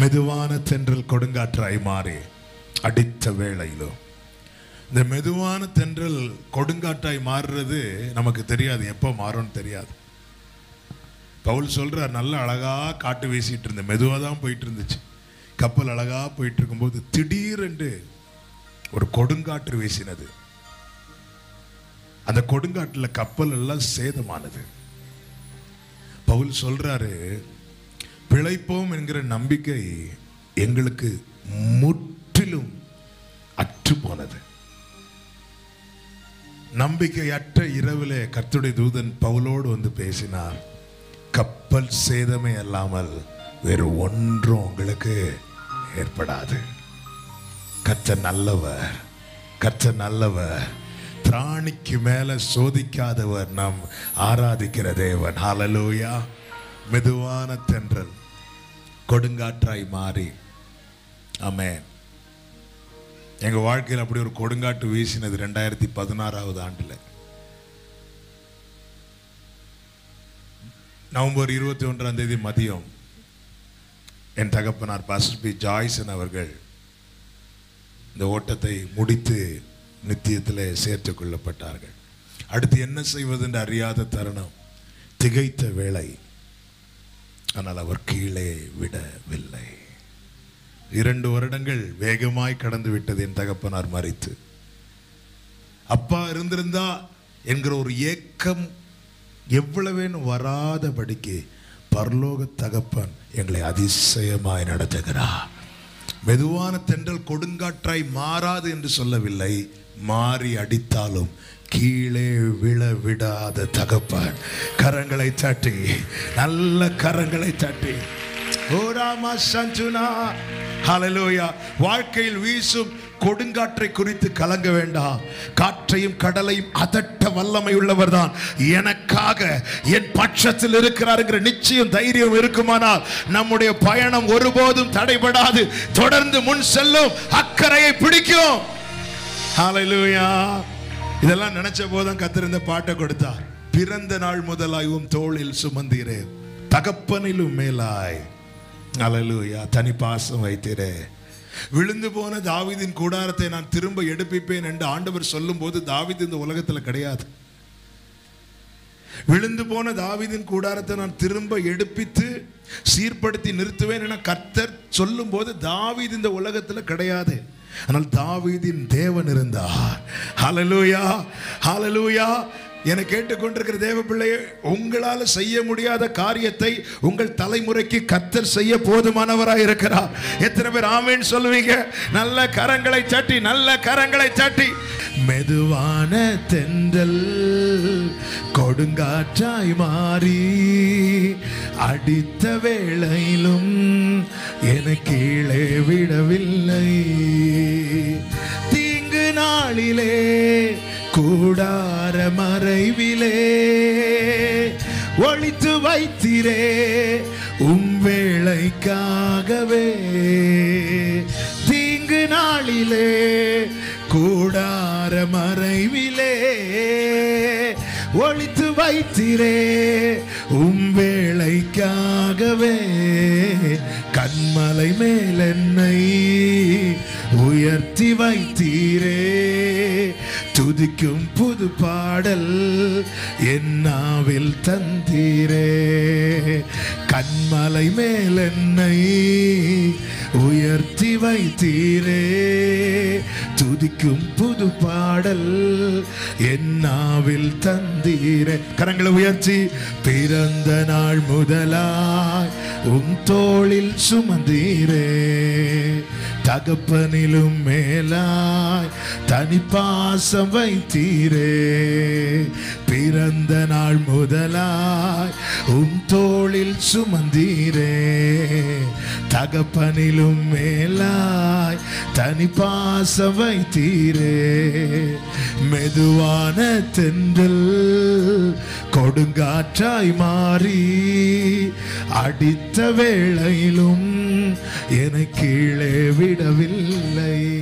மெதுவான தென்றல் கொடுங்காற்றாய் மாறி அடித்த வேளையிலும் இந்த மெதுவான தென்றல் கொடுங்காற்றாய் மாறுறது நமக்கு தெரியாது எப்போ மாறும்னு தெரியாது பவுல் சொல்றார் நல்ல அழகா காட்டு வீசிட்டு இருந்த மெதுவாக தான் போயிட்டு இருந்துச்சு கப்பல் அழகா போயிட்டு இருக்கும்போது திடீரென்று ஒரு கொடுங்காற்று வீசினது அந்த கொடுங்காட்டுல கப்பல் எல்லாம் சேதமானது பவுல் சொல்றாரு பிழைப்போம் என்கிற நம்பிக்கை எங்களுக்கு முற்றிலும் அற்று போனது நம்பிக்கையற்ற இரவிலே கர்த்தருடைய தூதன் பவுலோடு வந்து பேசினார் கப்பல் சேதமே அல்லாமல் வேறு ஒன்றும் உங்களுக்கு ஏற்படாது கர்த்தர் நல்லவர் கர்த்தர் நல்லவர் திராணிக்கு மேல சோதிக்காதவர் நாம் ஆராதிக்கிற தேவன் ஹalleluya மெதுவான தென்றல் கொடுங்காற்றாய் மாறி ஆமென் எங்க வாழ்க்கையில் அப்படி ஒரு கொடுங்காட்டு வீசினது ரெண்டாயிரத்தி பதினாறாவது ஆண்டுல நவம்பர் இருபத்தி ஒன்றாம் தேதி மதியம் என் தகப்பனார் பாஸ்டர் பி ஜாய்சன் அவர்கள் இந்த ஓட்டத்தை முடித்து நித்தியத்தில் சேர்த்துக் கொள்ளப்பட்டார்கள் அடுத்து என்ன செய்வது என்று அறியாத தருணம் திகைத்த வேளை ஆனால் அவர் கீழே விடவில்லை இரண்டு வருடங்கள் வேகமாய் கடந்து விட்டது என் தகப்பனார் மறித்து அப்பா இருந்திருந்தா என்கிற ஒரு ஏக்கம் எவ்வளவேன்னு வராதபடிக்கு பரலோக தகப்பன் எங்களை அதிசயமாய் நடத்துகிறார் மெதுவான தென்றல் கொடுங்காற்றாய் மாறாது என்று சொல்லவில்லை மாறி அடித்தாலும் கீழே விழ விடாத தகப்பன் கரங்களை தட்டி நல்ல கரங்களை தட்டி ஓராமா சஞ்சுனா ஹalleluya வாழ்க்கையில் வீசும் கொடுங்காற்றை குறித்து கலங்க வேண்டாம் காற்றையும் கடலையும் அதட்ட வல்லமை உள்ளவர் தான் எனக்காக என் பட்சத்தில் இருக்கிறாருங்கிற நிச்சயம் தைரியம் இருக்குமானால் நம்முடைய பயணம் ஒருபோதும் தடைபடாது தொடர்ந்து முன் செல்லும் அக்கறையை பிடிக்கும் ஹalleluya இதெல்லாம் நினைச்ச போதும் கத்திருந்த பாட்டை கொடுத்தார் பிறந்த நாள் முதலாய் உம் தோளில் சுமந்தீரே தகப்பனிலும் மேலாய் ஹalleluya தனி பாசம் வைத்தீரே விழுந்து போன தாவீதின் கூடாரத்தை நான் திரும்ப எடுப்பிப்பேன் என்று ஆண்டவர் சொல்லும்போது தாவீது இந்த உலகத்துல கிடையாது விழுந்து போன தாவீதின் கூடாரத்தை நான் திரும்ப எடுப்பித்து சீர்படுத்தி நிறுத்துவேன் என கர்த்தர் சொல்லும்போது தாவீது இந்த உலகத்துல கிடையாது ஆனால் தாவீதின் தேவன் இருந்தார் ஹalleluya ஹalleluya என கேட்டுக்கொண்டிருக்கிற தேவ பிள்ளையே உங்களால் செய்ய முடியாத காரியத்தை உங்கள் தலைமுறைக்கு கர்த்தர் செய்ய போதுமானவராய் இருக்கிறார் எத்தனை பேர் ஆமேன்னு சொல்லுவீங்க நல்ல கரங்களை தட்டி நல்ல கரங்களை தட்டி மெதுவான தென்றல் கொடுங்காற்றாய் மாறி அடித்த வேளையிலும் என கீழே விடவில்லை தீங்கு நாளிலே கூடார மறைவிலே ஒளித்து வைத்திரே உம் வேளைக்காகவே தீங்கு நாளிலே கூடார மறைவிலே ஒளித்து வைத்திரே உம் வேளைக்காகவே கண்மலை மேல் என்னை உயர்த்தி வைத்தீரே துதிக்கும் புது பாடல் என்னாவில் தந்தீரே கண்மலை மேல் என்னை உயர்த்தி வைத்தீரே துதிக்கும் புது பாடல் என்னாவில் தந்தீரே கரங்களை உயர்த்தி பிறந்த நாள் முதலாய் உம் தோளில் சுமந்தீரே தகப்பனிலும் மேலாய் தனி பாசம் வைத்தீரே பிறந்த நாள் முதலாய் உம் தோளில் சுமந்தீரே தகப்பனிலும் மேலாய் தனி பாசம் வைத்தீரே மெதுவான தென்றல் கொடுங்காற்றாய் மாறி அடித்த வேளையிலும் என கீழே விடவில்லை